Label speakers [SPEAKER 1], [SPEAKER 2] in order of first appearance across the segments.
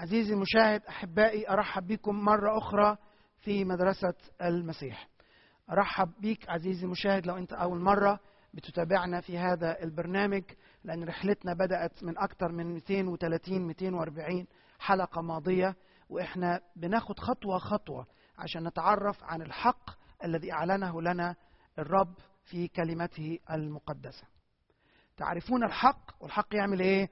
[SPEAKER 1] عزيزي المشاهد احبائي ارحب بكم مره اخرى في مدرسه المسيح ارحب بيك عزيزي المشاهد لو انت اول مره بتتابعنا في هذا البرنامج لان رحلتنا بدات من اكثر من 230 240 حلقه ماضيه واحنا بناخد خطوه خطوه عشان نتعرف عن الحق الذي اعلنه لنا الرب في كلمته المقدسه تعرفون الحق والحق يعمل ايه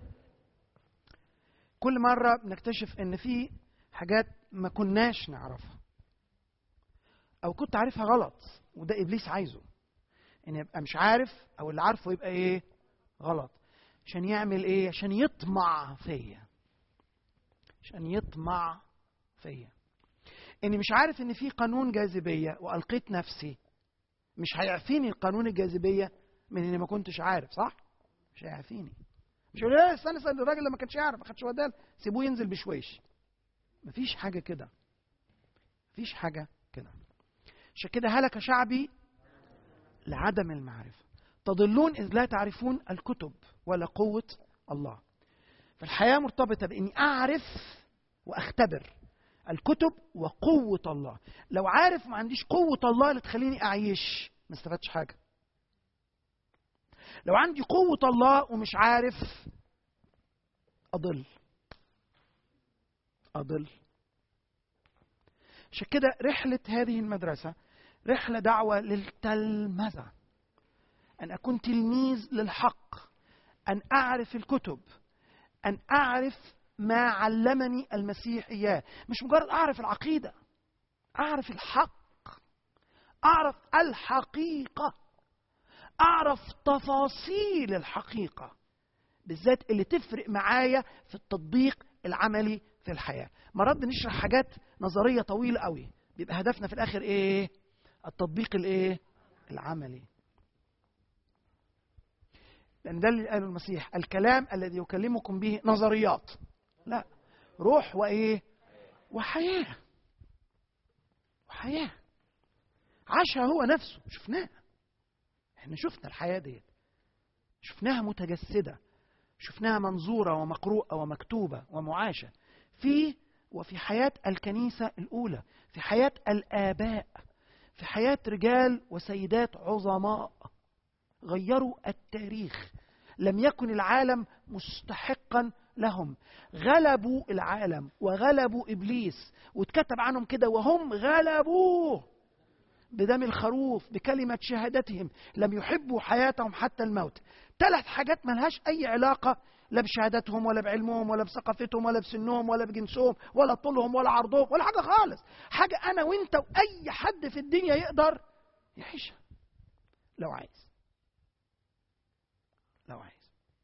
[SPEAKER 1] كل مرة بنكتشف إن في حاجات ما كناش نعرفها أو كنت عارفها غلط وده إبليس عايزه إن يبقى مش عارف أو اللي عارفه يبقى إيه غلط عشان يعمل إيه عشان يطمع فيا عشان يطمع فيا إني مش عارف إن في قانون جاذبية وألقيت نفسي مش هيعفيني قانون الجاذبية من إني ما كنتش عارف صح؟ مش هيعفيني مش يقول لا استنى استنى الراجل لما كانش يعرف ما خدش ودال سيبوه ينزل بشويش مفيش حاجه كده مفيش حاجه كده عشان كده هلك شعبي لعدم المعرفه تضلون اذ لا تعرفون الكتب ولا قوه الله فالحياه مرتبطه باني اعرف واختبر الكتب وقوه الله لو عارف ما عنديش قوه الله اللي تخليني اعيش ما استفدتش حاجه لو عندي قوة الله ومش عارف أضل أضل عشان كده رحلة هذه المدرسة رحلة دعوة للتلمذة أن أكون تلميذ للحق أن أعرف الكتب أن أعرف ما علمني المسيح إياه مش مجرد أعرف العقيدة أعرف الحق أعرف الحقيقة اعرف تفاصيل الحقيقه بالذات اللي تفرق معايا في التطبيق العملي في الحياه مرات بنشرح حاجات نظريه طويله قوي بيبقى هدفنا في الاخر ايه التطبيق الايه العملي لان ده اللي قاله المسيح الكلام الذي يكلمكم به نظريات لا روح وايه وحياه وحياه عاشها هو نفسه شفناه احنا شفنا الحياة ديت شفناها متجسدة شفناها منظورة ومقروءة ومكتوبة ومعاشة في وفي حياة الكنيسة الأولى في حياة الآباء في حياة رجال وسيدات عظماء غيروا التاريخ لم يكن العالم مستحقا لهم غلبوا العالم وغلبوا ابليس واتكتب عنهم كده وهم غلبوه بدم الخروف بكلمة شهادتهم لم يحبوا حياتهم حتى الموت ثلاث حاجات ملهاش أي علاقة لا بشهادتهم ولا بعلمهم ولا بثقافتهم ولا بسنهم ولا بجنسهم ولا طولهم ولا عرضهم ولا حاجة خالص حاجة أنا وأنت وأي حد في الدنيا يقدر يعيشها لو عايز لو عايز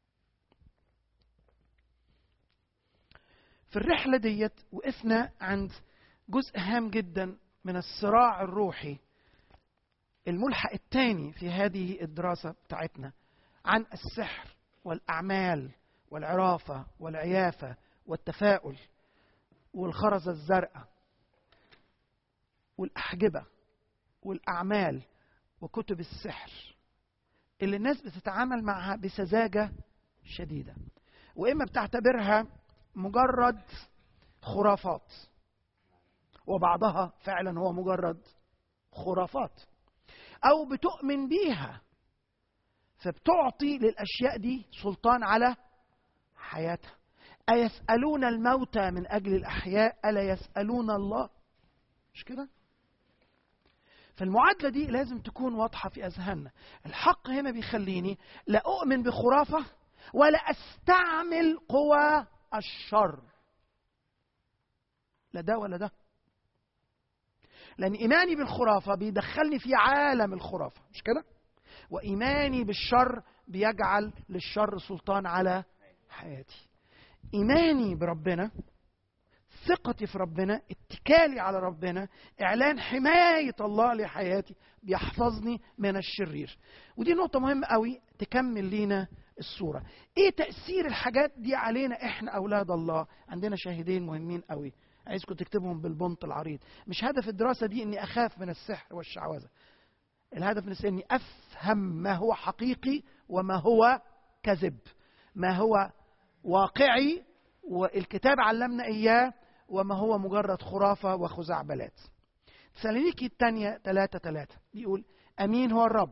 [SPEAKER 1] في الرحلة ديت وقفنا عند جزء هام جدا من الصراع الروحي الملحق الثاني في هذه الدراسة بتاعتنا عن السحر والأعمال والعرافة والعيافة والتفاؤل والخرزة الزرقاء والأحجبة والأعمال وكتب السحر اللي الناس بتتعامل معها بسذاجة شديدة وإما بتعتبرها مجرد خرافات وبعضها فعلا هو مجرد خرافات او بتؤمن بيها فبتعطي للاشياء دي سلطان على حياتها ايسالون الموتى من اجل الاحياء الا يسالون الله مش كده فالمعادله دي لازم تكون واضحه في اذهاننا الحق هنا بيخليني لا اؤمن بخرافه ولا استعمل قوى الشر لا ده ولا ده لأن إيماني بالخرافة بيدخلني في عالم الخرافة مش كده؟ وإيماني بالشر بيجعل للشر سلطان على حياتي إيماني بربنا ثقتي في ربنا اتكالي على ربنا اعلان حمايه الله لحياتي بيحفظني من الشرير ودي نقطه مهمه قوي تكمل لينا الصوره ايه تاثير الحاجات دي علينا احنا اولاد الله عندنا شاهدين مهمين قوي عايزكم تكتبهم بالبنط العريض مش هدف الدراسه دي اني اخاف من السحر والشعوذه الهدف من اني افهم ما هو حقيقي وما هو كذب ما هو واقعي والكتاب علمنا إياه وما هو مجرد خرافة وخزعبلات تسالونيكي الثانية ثلاثة ثلاثة بيقول أمين هو الرب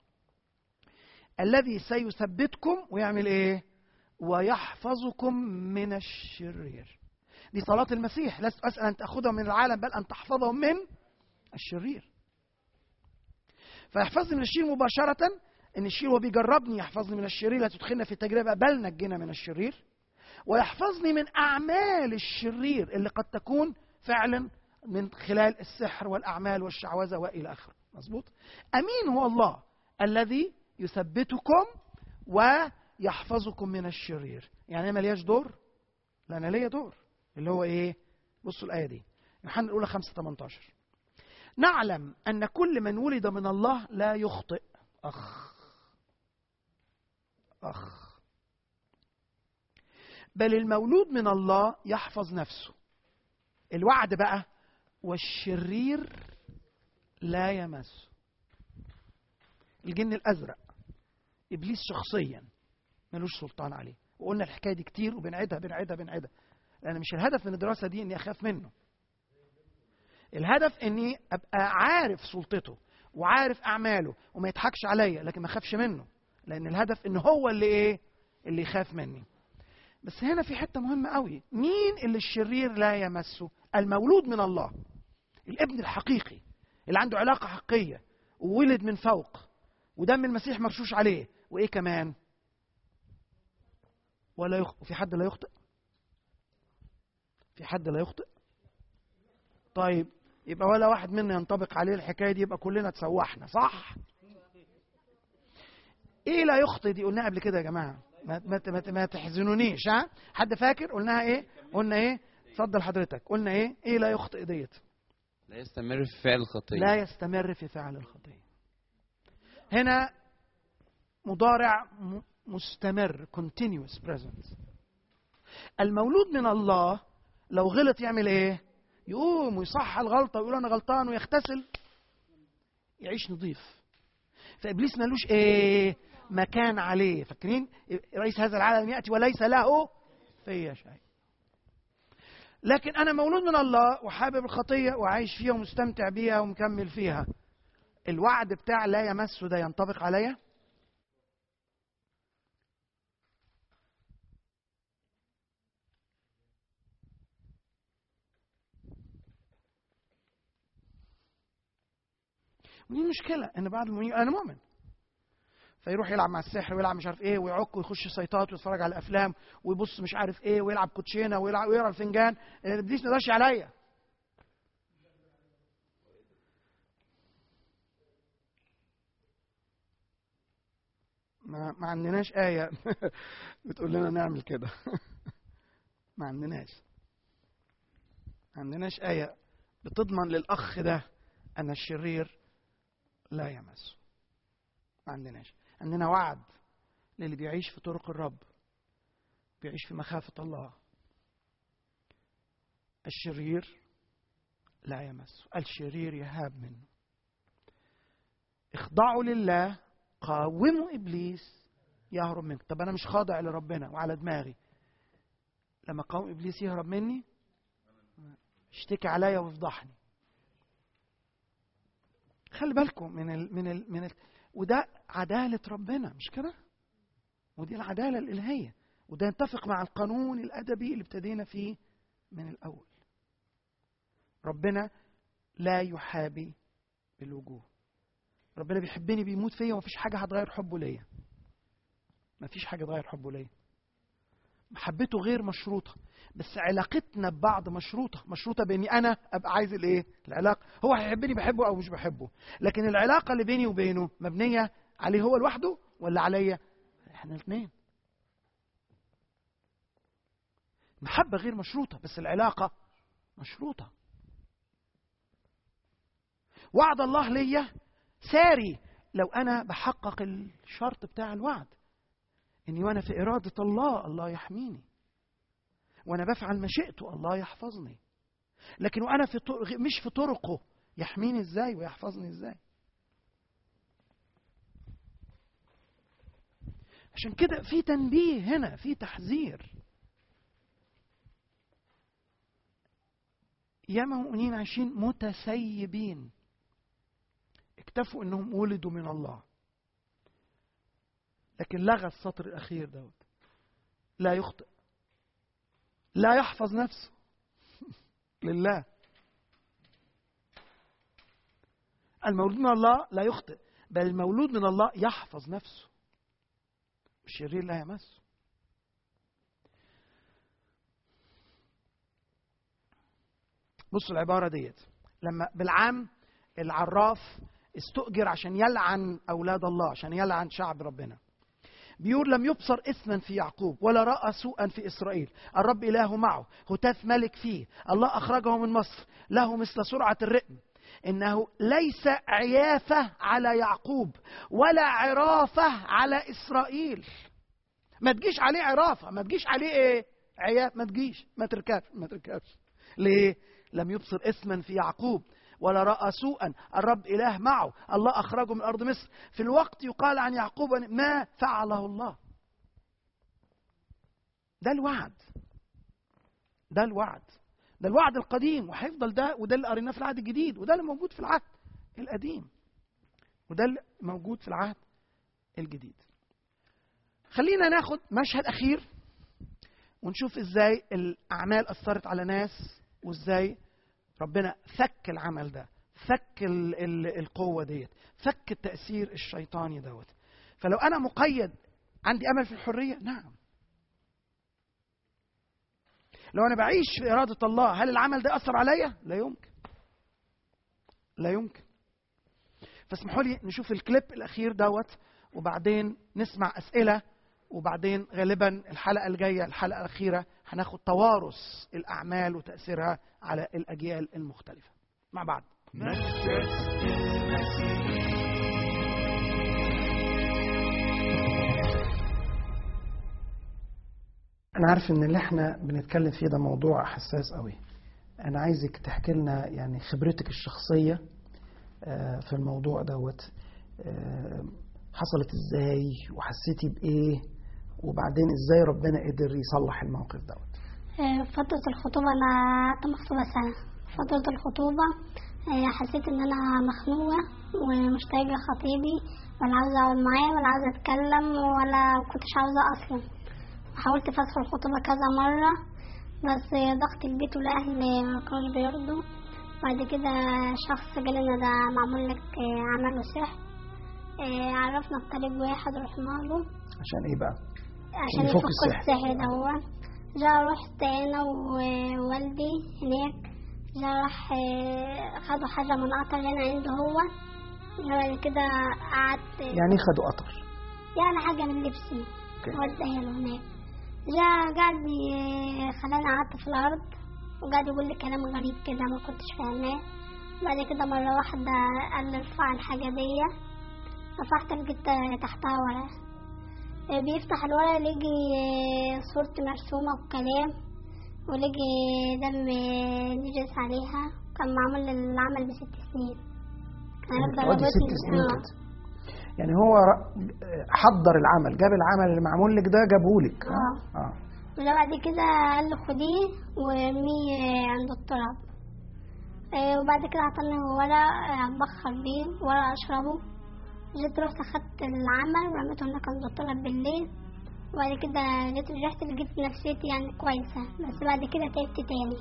[SPEAKER 1] الذي سيثبتكم ويعمل إيه ويحفظكم من الشرير دي صلاة المسيح لست أسأل أن تأخذهم من العالم بل أن تحفظهم من الشرير فيحفظني من الشرير مباشرة إن الشرير هو بيجربني يحفظني من الشرير لا تدخلنا في تجربة بل نجينا من الشرير ويحفظني من أعمال الشرير اللي قد تكون فعلا من خلال السحر والأعمال والشعوذة وإلى آخره مظبوط أمين هو الله الذي يثبتكم ويحفظكم من الشرير يعني أنا ملياش دور لا أنا ليا دور اللي هو إيه بصوا الآية دي يوحنا الأولى 5 18 نعلم أن كل من ولد من الله لا يخطئ أخ أخ بل المولود من الله يحفظ نفسه الوعد بقى والشرير لا يمس الجن الازرق ابليس شخصيا ملوش سلطان عليه وقلنا الحكايه دي كتير وبنعيدها بنعيدها بنعيدها لان مش الهدف من الدراسه دي اني اخاف منه الهدف اني ابقى عارف سلطته وعارف اعماله وما يضحكش عليا لكن ما اخافش منه لان الهدف ان هو اللي ايه اللي يخاف مني بس هنا في حته مهمه قوي مين اللي الشرير لا يمسه المولود من الله الابن الحقيقي اللي عنده علاقه حقيقيه وولد من فوق ودم المسيح مرشوش عليه وايه كمان ولا يخطئ في حد لا يخطئ في حد لا يخطئ طيب يبقى ولا واحد منا ينطبق عليه الحكايه دي يبقى كلنا تسوحنا صح ايه لا يخطئ دي قلناها قبل كده يا جماعه ما, ما, ما, ما تحزنونيش ها حد فاكر قلناها ايه قلنا ايه اتفضل حضرتك قلنا ايه ايه لا يخطئ ديت
[SPEAKER 2] لا يستمر في فعل الخطية
[SPEAKER 1] لا يستمر في فعل الخطيه هنا مضارع م- مستمر continuous presence المولود من الله لو غلط يعمل ايه يقوم ويصح الغلطه ويقول انا غلطان ويغتسل يعيش نظيف فابليس ملوش ايه مكان عليه فاكرين رئيس هذا العالم ياتي وليس له في شيء لكن انا مولود من الله وحابب الخطيه وعايش فيها ومستمتع بيها ومكمل فيها الوعد بتاع لا يمسه ده ينطبق عليا ودي مشكلة إن بعض المؤمنين أنا مؤمن فيروح يلعب مع السحر ويلعب مش عارف ايه ويعك ويخش سيطات ويتفرج على افلام ويبص مش عارف ايه ويلعب كوتشينه ويلعب ويقرا الفنجان ابليس ما يقدرش عليا ما, ما عندناش آية بتقول لنا نعمل كده ما عندناش ما عندناش آية بتضمن للأخ ده أن الشرير لا يمسه ما عندناش عندنا وعد للي بيعيش في طرق الرب بيعيش في مخافة الله الشرير لا يمسه الشرير يهاب منه اخضعوا لله قاوموا ابليس يهرب منك طب انا مش خاضع لربنا وعلى دماغي لما قاوم ابليس يهرب مني اشتكي عليا ويفضحني خلي بالكم من ال من ال من ال وده عدالة ربنا مش كده؟ ودي العدالة الإلهية وده يتفق مع القانون الأدبي اللي ابتدينا فيه من الأول ربنا لا يحابي بالوجوه ربنا بيحبني بيموت فيا ومفيش حاجة هتغير حبه ليا مفيش حاجة تغير حبه ليا محبته غير مشروطة بس علاقتنا ببعض مشروطة مشروطة بإني أنا أبقى عايز الإيه؟ العلاقة هو هيحبني بحبه أو مش بحبه لكن العلاقة اللي بيني وبينه مبنية عليه هو لوحده ولا عليا؟ إحنا الاثنين محبة غير مشروطة بس العلاقة مشروطة وعد الله ليا ساري لو أنا بحقق الشرط بتاع الوعد إني وأنا في إرادة الله الله يحميني وأنا بفعل مشيئته الله يحفظني لكن وأنا في طرق مش في طرقه يحميني إزاي ويحفظني إزاي عشان كده في تنبيه هنا في تحذير ياما مؤمنين عايشين متسيبين اكتفوا انهم ولدوا من الله لكن لغى السطر الاخير دوت لا يخطئ لا يحفظ نفسه لله المولود من الله لا يخطئ بل المولود من الله يحفظ نفسه الشرير لا يمسه بصوا العبارة ديت لما بالعام العراف استؤجر عشان يلعن أولاد الله عشان يلعن شعب ربنا بيقول لم يبصر إثما في يعقوب ولا رأى سوءا في إسرائيل الرب إله معه هتاف ملك فيه الله أخرجه من مصر له مثل سرعة الرئم إنه ليس عيافة على يعقوب ولا عرافة على إسرائيل ما تجيش عليه عرافة ما تجيش عليه إيه عياف ما تجيش ما تركبش ما تركبش ليه لم يبصر إثما في يعقوب ولا رأى سوءا الرب إله معه الله أخرجه من أرض مصر في الوقت يقال عن يعقوب ما فعله الله ده الوعد ده الوعد ده الوعد القديم وهيفضل ده وده اللي قريناه في العهد الجديد وده اللي موجود في العهد القديم وده اللي موجود في العهد الجديد خلينا ناخد مشهد أخير ونشوف ازاي الأعمال أثرت على ناس وازاي ربنا فك العمل ده فك ال ال القوة ديت فك التأثير الشيطاني دوت فلو أنا مقيد عندي أمل في الحرية نعم لو أنا بعيش في إرادة الله هل العمل ده أثر عليا؟ لا يمكن لا يمكن فاسمحوا لي نشوف الكليب الأخير دوت وبعدين نسمع أسئلة وبعدين غالبا الحلقة الجاية الحلقة الأخيرة هناخد توارث الأعمال وتأثيرها على الأجيال المختلفة مع بعض أنا عارف إن اللي إحنا بنتكلم فيه ده موضوع حساس قوي أنا عايزك تحكي لنا يعني خبرتك الشخصية آه، في الموضوع دوت آه، حصلت إزاي وحسيتي بإيه وبعدين إزاي ربنا قدر يصلح الموقف دوت
[SPEAKER 3] آه، فترة الخطوبة أنا قعدت مخطوبة سنة فترة الخطوبة آه، حسيت إن أنا مخنوقة ومش طايقة خطيبي ولا عاوزة أقعد معاه ولا عاوزة أتكلم ولا كنتش عاوزة أصلا حاولت فسخ الخطوبة كذا مرة بس ضغط البيت والأهل ما كانوش بيرضوا بعد كده شخص قالنا ده معمول لك آه، عمل وسحر آه، عرفنا بطريق واحد رحنا له
[SPEAKER 1] عشان إيه بقى؟
[SPEAKER 3] عشان
[SPEAKER 1] يفك
[SPEAKER 3] يفك
[SPEAKER 1] السحر.
[SPEAKER 3] السحر دوت جا رحت انا ووالدي هناك جا راح آه، خدوا حاجة من قطر هنا عنده هو جا بعد كده قعدت
[SPEAKER 1] يعني إيه خدوا قطر
[SPEAKER 3] يعني حاجة من لبسي
[SPEAKER 1] أوكي.
[SPEAKER 3] وديها له هناك جا قاعد ي- خلاني قعدت في الأرض وقاعد يقول لي كلام غريب كده ما كنتش فاهماه بعد كده مرة واحدة قال لي ارفع الحاجة دي رفعت لقيت تحتها ورقة آه، بيفتح الورقة لقي آه، صورتي مرسومة وكلام ولقي دم آه، نجس عليها كان معمول العمل بست سنين كان
[SPEAKER 1] يعني
[SPEAKER 3] هيفضل
[SPEAKER 1] بتقعدي
[SPEAKER 3] رابطني-
[SPEAKER 1] ست سنين
[SPEAKER 3] آه.
[SPEAKER 1] كده يعني هو ر- حضر العمل جاب العمل اللي معمول لك ده جابهولك
[SPEAKER 3] آه.
[SPEAKER 1] اه
[SPEAKER 3] ولا بعد كده قال لي خديه وارميه عند التراب آه، وبعد كده عطاني ورق آه، بخر بيه ورق اشربه جيت رحت اخدت العمل ورميته هناك عند التراب بالليل وبعد كده جيت رجعت لقيت نفسيتي يعني كويسة بس بعد كده تعبت تاني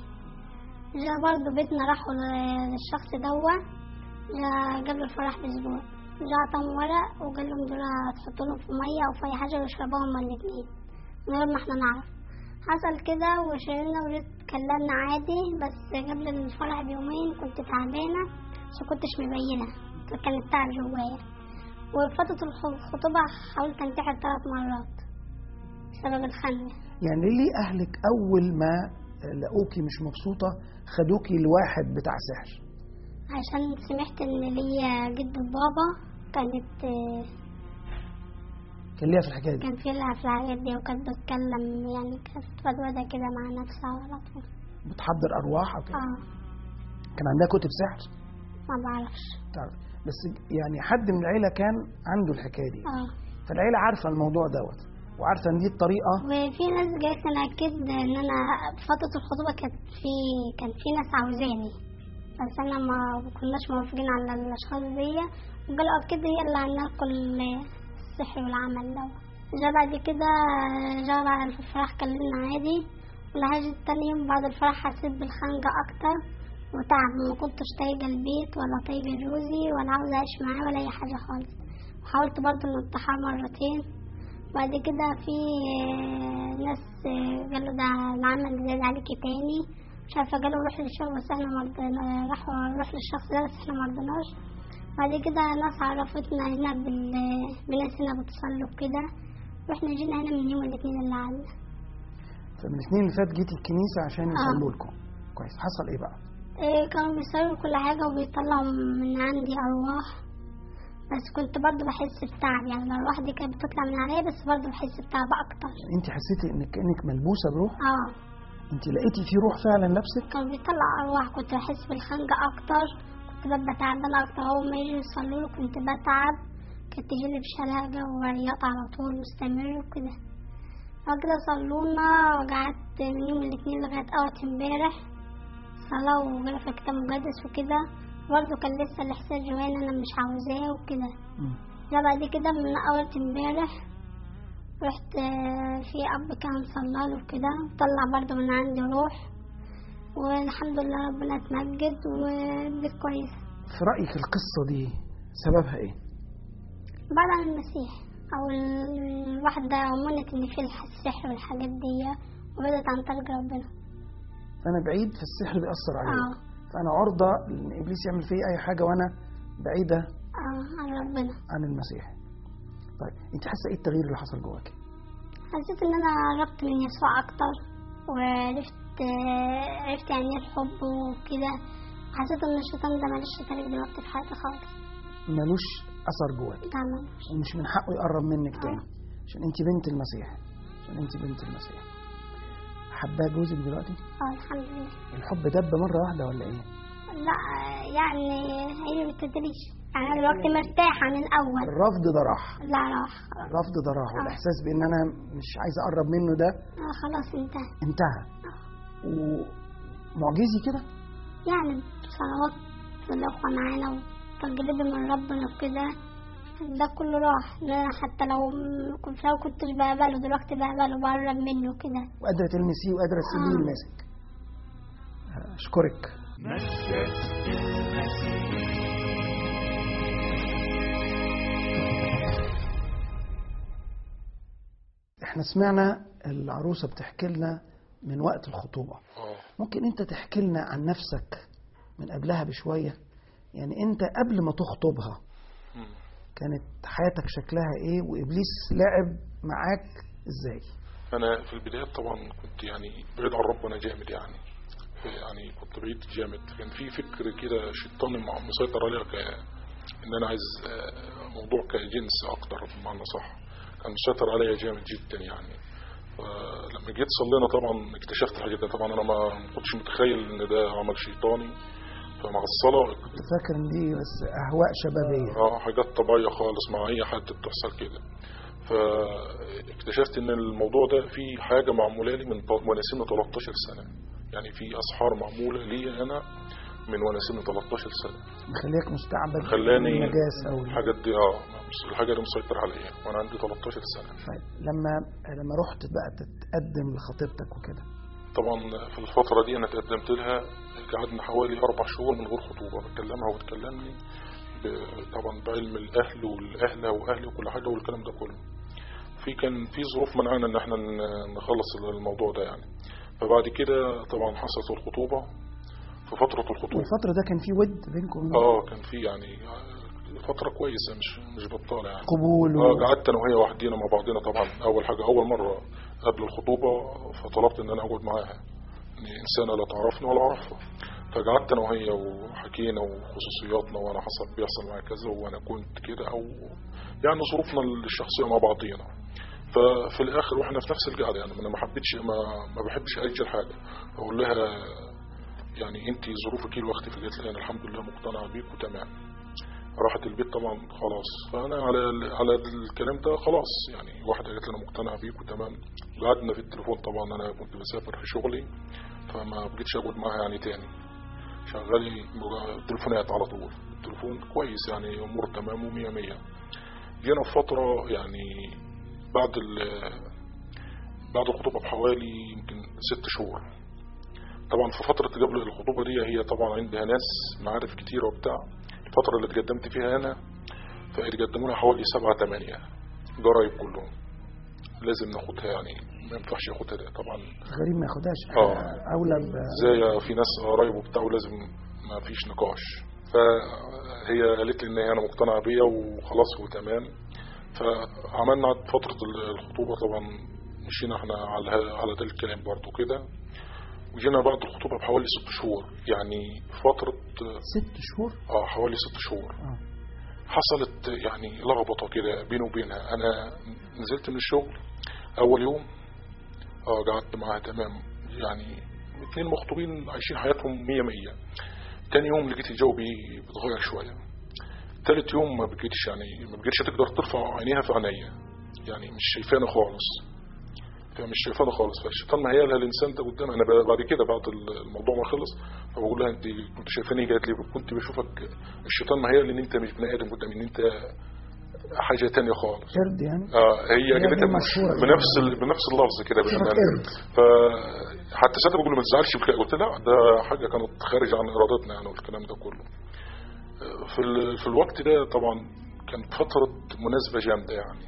[SPEAKER 3] جا برضه بيتنا راحوا للشخص دوا جا قبل الفرح بأسبوع جا عطاهم ورق وقال لهم دول تحطوا لهم في مية أو في أي حاجة ويشربوها هما الاتنين من غير ما احنا نعرف حصل كده وشربنا وجيت اتكلمنا عادي بس قبل الفرح بيومين كنت تعبانة بس كنتش مبينة كان التعب جوايا وفترة الخ- الخطوبة حاولت انتحر ثلاث مرات بسبب الخنقة
[SPEAKER 1] يعني ليه اهلك اول ما لقوكي مش مبسوطه خدوكي لواحد بتاع سحر
[SPEAKER 3] عشان سمعت ان ليا جد بابا كانت آه،
[SPEAKER 1] كان ليها في الحكايه دي
[SPEAKER 3] كان في لها في الحاجات دي وكانت بتتكلم يعني كانت فدودة كده مع نفسها على طول
[SPEAKER 1] بتحضر ارواح او كده
[SPEAKER 3] اه
[SPEAKER 1] كان عندها كتب سحر
[SPEAKER 3] ما بعرفش
[SPEAKER 1] تعرف بس يعني حد من العيله كان عنده الحكايه دي
[SPEAKER 3] اه
[SPEAKER 1] فالعيله عارفه الموضوع دوت وعارفه ان دي الطريقه
[SPEAKER 3] وفي ناس جات لنا اكيد ان انا في فتره الخطوبه كانت في كان في ناس عاوزاني بس انا ما كناش موافقين على الاشخاص دي وقالوا اكيد هي اللي هناكل السحر والعمل ده جا بعد كده جا بعد الفرح كلمنا عادي ولهاجة تاني يوم بعد الفرح حسيت بالخنقة أكتر وتعب ما كنتش طايقة البيت ولا طايقة جوزي ولا عاوزة أعيش معاه ولا أي حاجة خالص وحاولت برضه الانتحار مرتين بعد كده في آه، ناس آه، قالوا ده العمل زاد عليكي تاني مش عارفة قالوا روح للشغل بس احنا مرضنا راحوا روح للشخص ده بس احنا مرضناش بعد كده ناس عرفتنا هنا بال... بناس هنا بتصلي وكده واحنا جينا هنا من يوم الاثنين اللي عدى
[SPEAKER 1] فمن الاثنين اللي فات جيتي الكنيسه عشان
[SPEAKER 3] آه.
[SPEAKER 1] يصلوا لكم كويس حصل ايه بقى
[SPEAKER 3] إيه كانوا بيصلوا كل حاجة وبيطلعوا من عندي أرواح بس كنت برضه بحس بتعب يعني الأرواح دي كانت بتطلع من عليا بس برضه بحس بتعب أكتر
[SPEAKER 1] انت حسيتي انك كانك ملبوسه بروح
[SPEAKER 3] اه
[SPEAKER 1] انت لقيتي في روح فعلا لابسك
[SPEAKER 3] كان بيطلع أرواح كنت بحس بالخنقة أكتر كنت ببقى تعبانة أكتر أول ما يجي يصلوا كنت بتعب كانت تجيلي بشلاجة وعياط على طول مستمر وكده بعد كده صلونا وقعدت من يوم الاثنين لغاية أول امبارح صلاة وقرا في الكتاب المقدس وكده برضه كان لسه الإحساس جوايا إن أنا مش عاوزاه وكده
[SPEAKER 1] مم.
[SPEAKER 3] لا بعد كده من أول امبارح رحت آه، في أب كان صلى له كده طلع برضه من عندي روح والحمد لله ربنا اتمجد وبقيت كويسة
[SPEAKER 1] في رايك القصه دي سببها ايه
[SPEAKER 3] بعد عن المسيح أو ال- الواحدة أمنت إن في الح- السحر والحاجات دي وبدأت عن طريق ربنا
[SPEAKER 1] فانا بعيد فالسحر بيأثر عليا
[SPEAKER 3] اه
[SPEAKER 1] فانا عرضه ان ابليس يعمل فيا اي حاجه وانا بعيده
[SPEAKER 3] اه عن ربنا
[SPEAKER 1] عن المسيح طيب انت حاسه ايه التغيير اللي حصل جواكي
[SPEAKER 3] حسيت إن أنا قربت من يسوع أكتر وعرفت آه، عرفت يعني إيه الحب وكده حسيت إن الشيطان ده ماليش طريق دلوقتي في حياتي خالص
[SPEAKER 1] ملوش اثر جواكي
[SPEAKER 3] تمام
[SPEAKER 1] ومش من حقه يقرب منك تاني عشان انت بنت المسيح عشان انت بنت المسيح حباه جوزك دلوقتي
[SPEAKER 3] اه الحمد لله
[SPEAKER 1] الحب دب مره واحده ولا ايه
[SPEAKER 3] لا يعني هي بالتدريج يعني أنا دلوقتي مرتاحة من الأول
[SPEAKER 1] الرفض ده راح
[SPEAKER 3] لا راح
[SPEAKER 1] الرفض ده راح والاحساس بان انا مش عايز اقرب منه ده
[SPEAKER 3] آه خلاص انتهى
[SPEAKER 1] انتهى ومعجزي كده
[SPEAKER 3] يعني صلوات الأخوة معانا وتجربة من ربنا وكده ده كله راح إن أنا حتى لو كنت لو كنتش بقبله دلوقتي بقبله بقرب منه كده
[SPEAKER 1] وقادره تلمسيه وقادره تسيبيه
[SPEAKER 3] آه.
[SPEAKER 1] يلمسك اشكرك احنا سمعنا العروسه بتحكي لنا من وقت الخطوبه
[SPEAKER 4] اه
[SPEAKER 1] ممكن انت تحكي لنا عن نفسك من قبلها بشويه يعني انت قبل ما تخطبها
[SPEAKER 4] مم.
[SPEAKER 1] كانت حياتك شكلها ايه وابليس لعب معاك ازاي
[SPEAKER 4] انا في البداية طبعا كنت يعني بعيد عن ربنا جامد يعني يعني كنت بعيد جامد كان في فكر كده شيطاني مع- مسيطر عليها ك ان انا عايز آه، موضوع كجنس اكتر بمعنى صح كان مسيطر عليا جامد جدا يعني فلما جيت صلينا طبعا اكتشفت الحاجة ده طبعا انا ما ما كنتش متخيل ان ده عمل شيطاني فمع الصلاة
[SPEAKER 1] كنت فاكر ان دي بس اهواء شبابيه
[SPEAKER 4] اه حاجات طبيعية خالص مع أي حد بتحصل كده فاكتشفت ان الموضوع ده فيه حاجة معمولة لي من ط- وانا سن 13 سنة يعني في اسحار معمولة لي انا من وانا سن 13 سنة
[SPEAKER 1] مخليك مستعبد
[SPEAKER 4] خلاني
[SPEAKER 1] النجاسه او
[SPEAKER 4] الحاجات دي اه الحاجة دي مسيطر عليا وانا عندي 13 سنة
[SPEAKER 1] طيب لما لما رحت بقى تتقدم لخطيبتك وكده
[SPEAKER 4] طبعا في الفترة دي انا تقدمت لها قعدنا حوالي اربع شهور من غير خطوبة بكلمها وتكلمني ب- طبعا بعلم الاهل والاهل واهلي وكل حاجة والكلام ده كله في كان في ظروف منعنا ان احنا ن- نخلص الموضوع ده يعني فبعد كده طبعا حصلت الخطوبة في فترة الخطوبة
[SPEAKER 1] والفتره ده كان في ود بينكم
[SPEAKER 4] اه كان في يعني فترة كويسة مش مش بطالة يعني
[SPEAKER 1] قبول و...
[SPEAKER 4] اه قعدت انا وهي وحدينا مع بعضنا طبعا اول حاجه اول مره قبل الخطوبه فطلبت ان انا اقعد معاها ان انسانه لا تعرفني ولا اعرفها فقعدت انا وهي وحكينا وخصوصياتنا وانا حصل بيحصل معايا كذا وانا كنت كده او يعني ظروفنا الشخصيه مع بعضينا ففي الاخر واحنا في نفس القعده يعني انا ما حبيتش ما, ما بحبش اجل حاجه اقول لها يعني انت ظروفك ايه الوقت فقالت لي انا الحمد لله مقتنعه بيك وتمام راحت البيت طبعا خلاص فانا على على الكلام ده خلاص يعني واحده قالت لي انا مقتنع بيك وتمام قعدنا في التليفون طبعا انا كنت بسافر في شغلي فما بقيتش اقعد معاها يعني تاني شغالي تليفونات على طول التليفون كويس يعني امور تمام ومية مية جينا في فتره يعني بعد ال بعد الخطوبه بحوالي يمكن ست شهور طبعا في فترة قبل الخطوبة دي هي طبعا عندها ناس معارف كتير وبتاع الفترة اللي اتقدمت فيها أنا فاتقدموا لها حوالي سبعة تمانية قرايب كلهم لازم ناخدها يعني ما ينفعش ياخدها ده طبعا
[SPEAKER 1] غريب ما ياخدهاش
[SPEAKER 4] آه.
[SPEAKER 1] اولى ب...
[SPEAKER 4] زي في ناس قرايب وبتاع ولازم ما فيش نقاش فهي قالت لي ان هي انا مقتنعه بيا وخلاص وتمام فعملنا فتره الخطوبه طبعا مشينا احنا على على ده الكلام برضه كده وجينا بعد الخطوبه بحوالي ست شهور يعني فتره
[SPEAKER 1] ست شهور
[SPEAKER 4] اه حوالي ست شهور
[SPEAKER 1] اه
[SPEAKER 4] حصلت يعني لخبطه كده بيني وبينها انا نزلت من الشغل اول يوم اه قعدت معاها تمام يعني اتنين مخطوبين عايشين حياتهم مية مية تاني يوم لقيت الجو بي- بيتغير شوية تالت يوم ما بقيتش يعني ما بقيتش تقدر ترفع عينيها في عينيا يعني مش شايفانا خالص فمش شايفانا خالص فالشيطان مهيالها الانسان ده قدام انا ب- بعد كده بعد الموضوع ما خلص فبقول لها انت كنت شايفاني قالت لي كنت بشوفك الشيطان مهيال ان انت مش بني ادم قدامي ان انت حاجه تانية خالص
[SPEAKER 1] قرد يعني
[SPEAKER 4] اه هي
[SPEAKER 1] هي دي
[SPEAKER 4] قالتها
[SPEAKER 1] المشهورة دي.
[SPEAKER 4] بنفس ال- بنفس اللفظ كده
[SPEAKER 1] شوفك
[SPEAKER 4] بالأمانة.
[SPEAKER 1] قرد
[SPEAKER 4] ف حتى ساعتها بقول له ما تزعلش بكده قلت لا ده حاجه كانت خارج عن ارادتنا يعني والكلام ده كله في ال... في الوقت ده طبعا كانت فتره مناسبه جامده يعني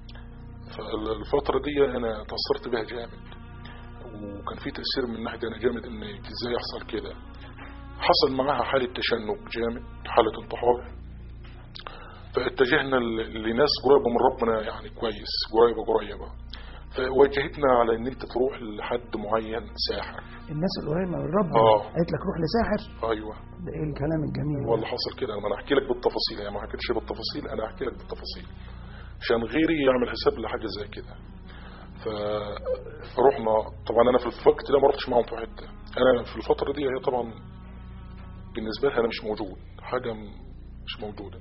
[SPEAKER 4] فالفتره دي انا تاثرت بها جامد وكان في تاثير من ناحيه انا جامد ان ازاي يحصل كده حصل معاها حاله تشنج جامد حاله انتحار فاتجهنا ل- لناس قريبه من ربنا يعني كويس قريبه قريبه فوجهتنا على ان انت تروح لحد معين ساحر
[SPEAKER 1] الناس القريبه من ربنا
[SPEAKER 4] آه.
[SPEAKER 1] قالت لك روح لساحر
[SPEAKER 4] ايوه
[SPEAKER 1] ده ايه الكلام الجميل
[SPEAKER 4] هو
[SPEAKER 1] ده؟
[SPEAKER 4] اللي حصل كده انا هحكي لك بالتفاصيل يعني ما حكيتش بالتفاصيل انا هحكي لك بالتفاصيل عشان غيري يعمل حساب لحاجه زي كده ف... فرحنا طبعا انا في الوقت ده ما رحتش معاهم في حته انا في الفتره دي هي طبعا بالنسبه لها انا مش موجود حاجه م- مش موجوده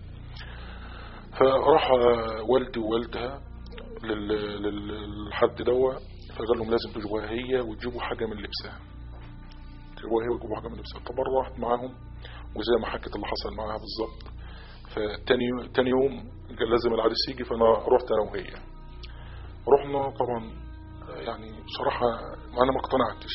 [SPEAKER 4] فراح آه، والدي ووالدها لل... لل... للحد دوا فقال لهم لازم تجيبوها هي وتجيبوا حاجه من لبسها تجيبوها هي وتجيبوا حاجه من لبسها فمره رحت معاهم وزي ما حكت اللي حصل معاها بالظبط فتاني تاني يوم قال لازم العريس يجي فانا رحت انا وهي رحنا طبعا يعني بصراحة انا ما اقتنعتش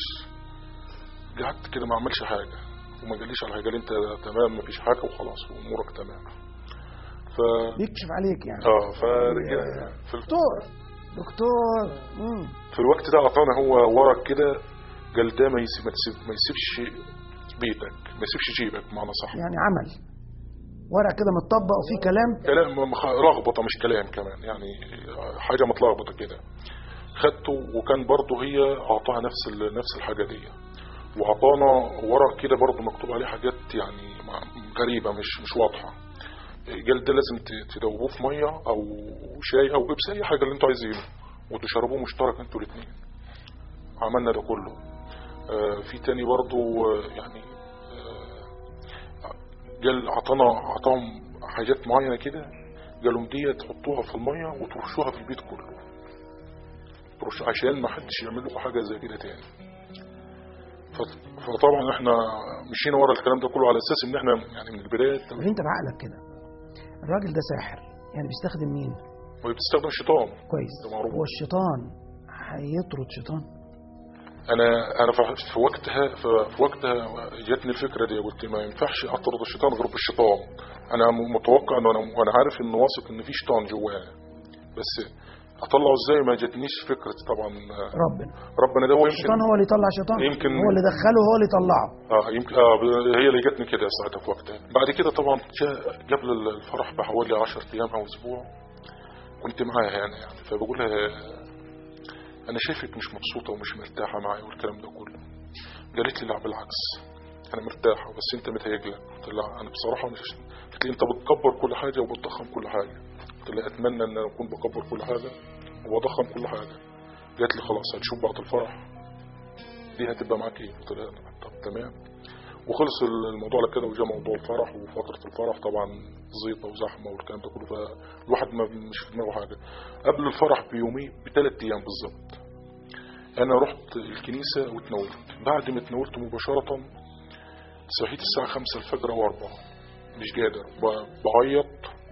[SPEAKER 4] قعدت كده ما عملش حاجة وما قاليش على حاجة قال انت تمام ما فيش حاجة وخلاص وامورك تمام ف
[SPEAKER 1] يكشف عليك يعني
[SPEAKER 4] اه فرجع في, ال-
[SPEAKER 1] دكتور دكتور مم.
[SPEAKER 4] في الوقت ده اعطانا هو ورق كده قال ده ما يسيب ما تسيب- ما يسيبش بيتك ما يسيبش جيبك بمعنى صح
[SPEAKER 1] يعني عمل ورق كده متطبق وفيه كلام
[SPEAKER 4] كلام مخ- لخبطه مش كلام كمان يعني حاجه متلخبطه كده خدته وكان برضه هي اعطاها نفس ال- نفس الحاجه دي واعطانا ورق كده برضه مكتوب عليه حاجات يعني مع- غريبه مش مش واضحه قال ده لازم ت- تدوبوه في ميه او شاي او بيبسي اي حاجه اللي انتوا عايزينه وتشربوه مشترك انتوا الاثنين عملنا ده كله آه، في تاني برضه آه، يعني آه، قال اعطانا اعطاهم حاجات معينه كده قالوا دي تحطوها في الميه وترشوها في البيت كله ترش عشان ما حدش يعمل لكم حاجه زي كده تاني ف- فطبعا احنا مشينا ورا الكلام ده كله على اساس ان احنا يعني من البدايه
[SPEAKER 1] طب انت بعقلك كده الراجل ده ساحر يعني بيستخدم مين
[SPEAKER 4] هو بتستخدم الشيطان
[SPEAKER 1] كويس
[SPEAKER 4] ده معروف.
[SPEAKER 1] هو الشيطان هيطرد شيطان
[SPEAKER 4] انا انا في- في وقتها في في وقتها جاتني الفكره دي قلت ما ينفعش اطرد الشيطان غير بالشيطان انا م- متوقع انه انا وانا عارف ان واثق ان في شيطان جوايا بس اطلعه ازاي ما جاتنيش فكره طبعا
[SPEAKER 1] ربنا
[SPEAKER 4] ربنا ده هو يمكن
[SPEAKER 1] الشيطان هو اللي يطلع شيطان
[SPEAKER 4] يمكن-
[SPEAKER 1] هو اللي دخله هو اللي طلعه
[SPEAKER 4] اه يمكن اه ب- هي اللي جاتني كده ساعتها في وقتها بعد كده طبعا جاء قبل الفرح بحوالي 10 ايام او اسبوع كنت معاها يعني يعني فبقول لها انا شايفك مش مبسوطه ومش مرتاحه معايا والكلام ده كله قالت لي لا بالعكس انا مرتاحه بس انت متهيأ لك قلت لها انا بصراحه مش قالت لي انت بتكبر كل حاجه وبتضخم كل حاجه قلت لها اتمنى ان انا اكون بكبر كل حاجه وبضخم كل حاجه قالت لي خلاص هتشوف بعد الفرح دي هتبقى معاك ايه قلت لها طب تمام وخلص الموضوع على كده وجاء موضوع الفرح وفترة الفرح طبعا زيطة وزحمة والكلام ده كله فالواحد ما مش في دماغه حاجة قبل الفرح بيومين بثلاث أيام بالظبط أنا رحت الكنيسة واتناولت بعد ما اتناولت مباشرة صحيت الساعة خمسة الفجر أو أربعة مش قادر ب- بعيط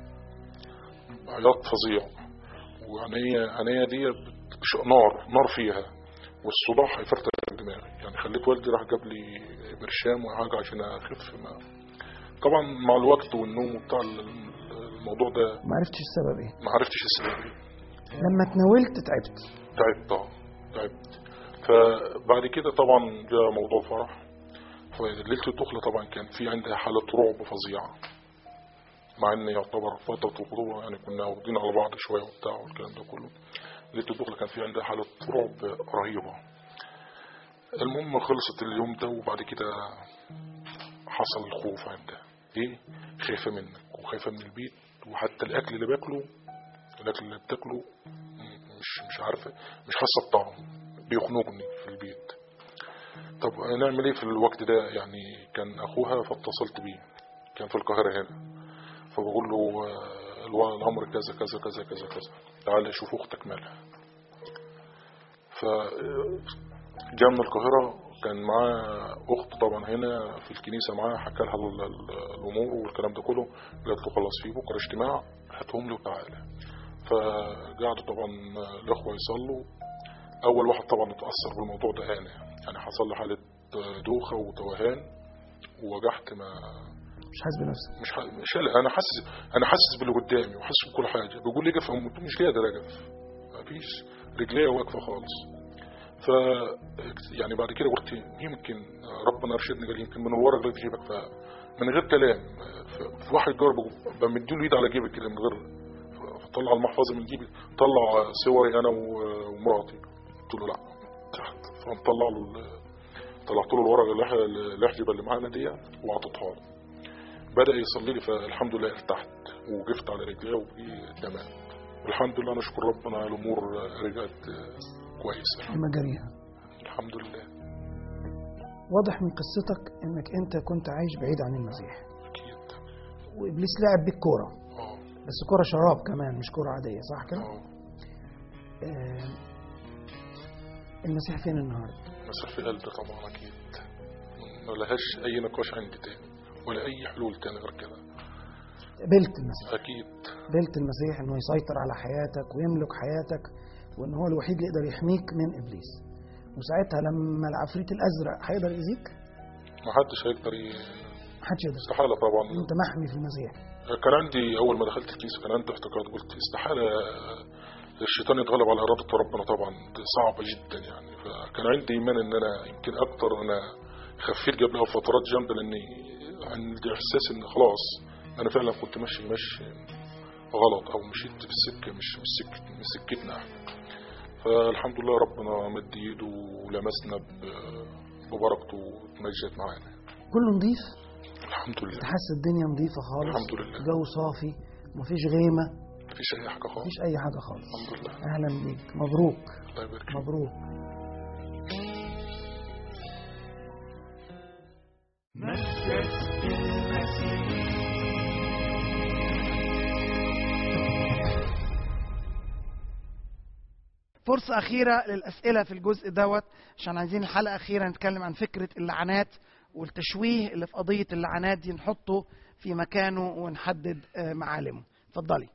[SPEAKER 4] عياط فظيع وعينيا عينيا دي بش- نار نار فيها والصداع هيفرتك دماغي يعني خليت والدي راح جاب لي برشام وحاجة عشان أخف ما طبعا مع الوقت والنوم وبتاع ال- الموضوع ده
[SPEAKER 1] ما عرفتش السبب ايه
[SPEAKER 4] ما عرفتش السبب ايه
[SPEAKER 1] لما اتناولت تعبت
[SPEAKER 4] تعبت اه تعبت فبعد كده طبعا جاء موضوع الفرح فليلة الدخلة طبعا كان في عندها حالة رعب فظيعة مع ان يعتبر فترة الخطوبة يعني كنا واخدين على بعض شوية وبتاع والكلام ده كله ليلة الدخلة كان في عندها حالة رعب رهيبة المهم خلصت اليوم ده وبعد كده حصل الخوف عندها ايه خايفة منك وخايفة من البيت وحتى الاكل اللي باكله الاكل اللي بتاكله مش مش عارفه مش حاسه بطعم بيخنقني في البيت طب نعمل ايه في الوقت ده يعني كان اخوها فاتصلت بيه كان في القاهره هنا فبقول له آه، الو- الامر كذا كذا كذا كذا كذا تعال شوف اختك مالها ف جاء من القاهره كان معاه اخت طبعا هنا في الكنيسه معاه حكى لها ال- ال- الامور والكلام ده كله قالت له خلاص في بكره اجتماع هاتهم لي وتعالى فقعدوا طبعا الاخوه يصلوا اول واحد طبعا اتاثر بالموضوع ده انا يعني حصل لي حاله دوخه وتوهان ووجعت ما
[SPEAKER 1] مش حاسس بنفسك
[SPEAKER 4] مش ح... مش قلق. انا حاسس انا حاسس باللي قدامي وحاسس بكل حاجه بيقول لي اقف أقوم قلت له مش قادر اقف مفيش رجليا واقفه خالص ف يعني بعد كده قلت يمكن ربنا ارشدني قال يمكن من الورق اللي في جيبك فمن غير كلام ف- في واحد جرب بمديله ايد على جيبي كده من غير فطلع المحفظه من جيبي طلع صوري انا و- ومراتي قلت له لا تحت فمطلع له ال- طلعت له الورقه اللي إحنا- الاحجبه اللي معانا دي واعطيتها له بدأ يصلي لي فالحمد لله ارتحت وقفت على رجلي وبقي تمام والحمد لله نشكر ربنا الامور رجعت كويسه
[SPEAKER 1] مجاريها
[SPEAKER 4] الحمد لله
[SPEAKER 1] واضح من قصتك انك انت كنت عايش بعيد عن المسيح
[SPEAKER 4] اكيد
[SPEAKER 1] وابليس لعب بيك كوره
[SPEAKER 4] اه
[SPEAKER 1] بس كوره شراب كمان مش كوره عاديه صح كده
[SPEAKER 4] اه
[SPEAKER 1] آه المسيح فين النهارده
[SPEAKER 4] مسح في قلبي طبعا اكيد ما لهاش اي نقاش عندي تاني ولا اي حلول تاني غير كده
[SPEAKER 1] قبلت المسيح
[SPEAKER 4] اكيد
[SPEAKER 1] قبلت المسيح انه يسيطر على حياتك ويملك حياتك وان هو الوحيد اللي يقدر يحميك من ابليس وساعتها لما العفريت الازرق هيقدر يأذيك
[SPEAKER 4] ما حدش هيقدر ي...
[SPEAKER 1] محدش يقدر
[SPEAKER 4] استحاله طبعا
[SPEAKER 1] انت محمي في المسيح
[SPEAKER 4] كان عندي اول ما دخلت الكنيسه كان عندي اعتقاد قلت استحاله الشيطان يتغلب على اراده ربنا طبعا دي صعبه جدا يعني فكان عندي ايمان ان انا يمكن اكتر انا خفيت قبلها فترات جامده لاني عندي احساس ان خلاص انا فعلا كنت ماشي ماشي غلط او مشيت في السكه مش مش سكه مش سكتنا احنا فالحمد لله ربنا مد ايده ولمسنا ب- ببركته وتمجد معانا
[SPEAKER 1] كله نظيف
[SPEAKER 4] الحمد لله
[SPEAKER 1] تحس الدنيا نظيفه خالص
[SPEAKER 4] الحمد لله.
[SPEAKER 1] الجو صافي مفيش غيمه
[SPEAKER 4] مفيش اي حاجه خالص
[SPEAKER 1] مفيش اي حاجه خالص
[SPEAKER 4] الحمد لله
[SPEAKER 1] اهلا بيك مبروك
[SPEAKER 4] الله يبارك فيك.
[SPEAKER 1] مبروك فرصة أخيرة للأسئلة في الجزء دوت عشان عايزين الحلقة أخيرة نتكلم عن فكرة اللعنات والتشويه اللي في قضية اللعنات دي نحطه في مكانه ونحدد آه، معالمه اتفضلي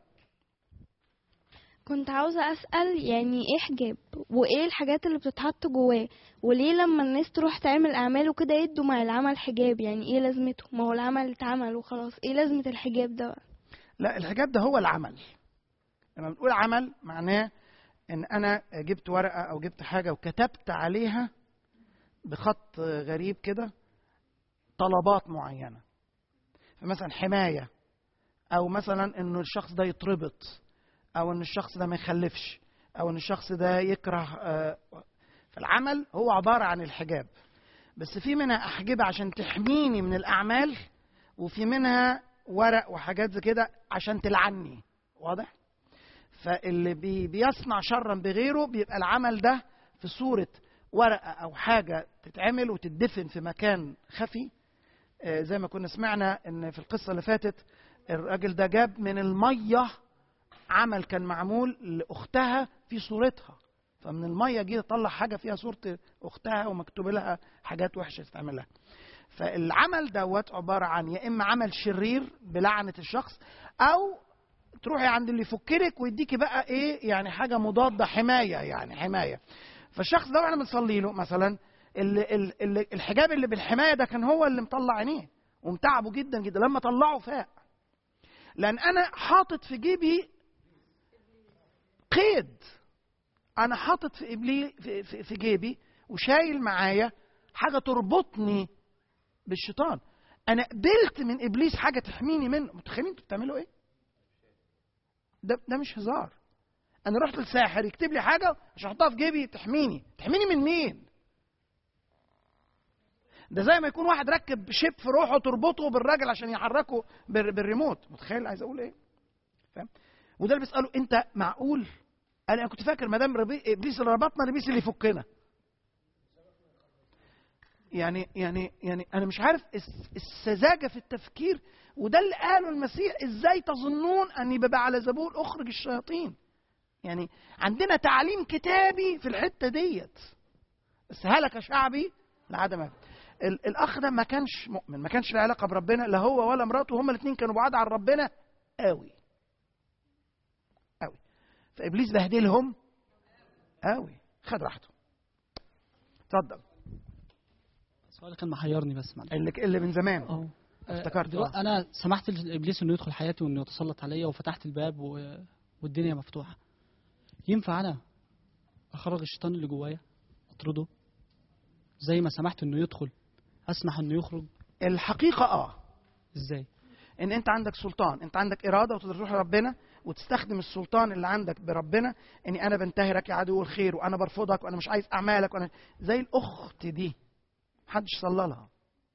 [SPEAKER 5] كنت عاوزة أسأل يعني إيه حجاب وإيه الحاجات اللي بتتحط جواه وليه لما الناس تروح تعمل أعمال وكده يدوا مع العمل حجاب يعني إيه لازمته ما هو العمل اتعمل وخلاص إيه لازمة الحجاب ده بقى؟
[SPEAKER 1] لا الحجاب ده هو العمل لما بنقول عمل معناه ان انا جبت ورقه او جبت حاجه وكتبت عليها بخط غريب كده طلبات معينه فمثلا حمايه او مثلا انه الشخص ده يتربط او ان الشخص ده ما يخلفش او ان الشخص ده يكره آه، فالعمل هو عباره عن الحجاب بس في منها احجبه عشان تحميني من الاعمال وفي منها ورق وحاجات زي كده عشان تلعني واضح فاللي بي بيصنع شرا بغيره بيبقى العمل ده في صورة ورقة أو حاجة تتعمل وتدفن في مكان خفي آه، زي ما كنا سمعنا ان في القصه اللي فاتت الراجل ده جاب من الميه عمل كان معمول لاختها في صورتها فمن الميه جه طلع حاجه فيها صوره اختها ومكتوب لها حاجات وحشه تتعمل لها فالعمل دوت عباره عن يا اما عمل شرير بلعنه الشخص او تروحي عند اللي يفكرك ويديكي بقى ايه يعني حاجه مضاده حمايه يعني حمايه فالشخص ده واحنا بنصلي له مثلا ال- ال- ال- الحجاب اللي بالحمايه ده كان هو اللي مطلع عينيه ومتعبه جدا جدا لما طلعه فاق لان انا حاطط في جيبي قيد انا حاطط في إبلي في, في, في جيبي وشايل معايا حاجه تربطني بالشيطان انا قبلت من ابليس حاجه تحميني منه متخيلين انتوا بتعملوا ايه ده ده مش هزار انا رحت للساحر يكتب لي حاجه عشان احطها في جيبي تحميني تحميني من مين ده زي ما يكون واحد ركب شيب في روحه تربطه بالراجل عشان يحركه بال- بالريموت متخيل عايز اقول ايه فاهم وده اللي بيساله انت معقول قال انا كنت فاكر ما دام ربي- ابليس اللي ربطنا ابليس اللي يفكنا يعني يعني يعني انا مش عارف الس- السذاجه في التفكير وده اللي قاله المسيح ازاي تظنون اني ببقى على زبون اخرج الشياطين يعني عندنا تعليم كتابي في الحته ديت بس هلك شعبي لعدم هذا. ال- الاخ ده ما كانش مؤمن ما كانش له علاقه بربنا لا هو ولا مراته هما الاثنين كانوا بعاد عن ربنا قوي قوي فابليس بهدلهم قوي خد راحته اتفضل
[SPEAKER 6] السؤال كان محيرني بس معلش
[SPEAKER 1] اللي اللي من زمان
[SPEAKER 6] اه
[SPEAKER 1] افتكرت،
[SPEAKER 6] دلوقتي
[SPEAKER 1] آه.
[SPEAKER 6] انا سمحت لابليس انه يدخل حياتي وانه يتسلط عليا وفتحت الباب و... والدنيا مفتوحه ينفع انا اخرج الشيطان اللي جوايا اطرده زي ما سمحت انه يدخل اسمح انه يخرج
[SPEAKER 1] الحقيقه اه
[SPEAKER 6] ازاي
[SPEAKER 1] ان انت عندك سلطان انت عندك اراده وتقدر تروح لربنا وتستخدم السلطان اللي عندك بربنا اني انا بنتهرك يا عدو الخير وانا برفضك وانا مش عايز اعمالك وانا زي الاخت دي محدش صلى لها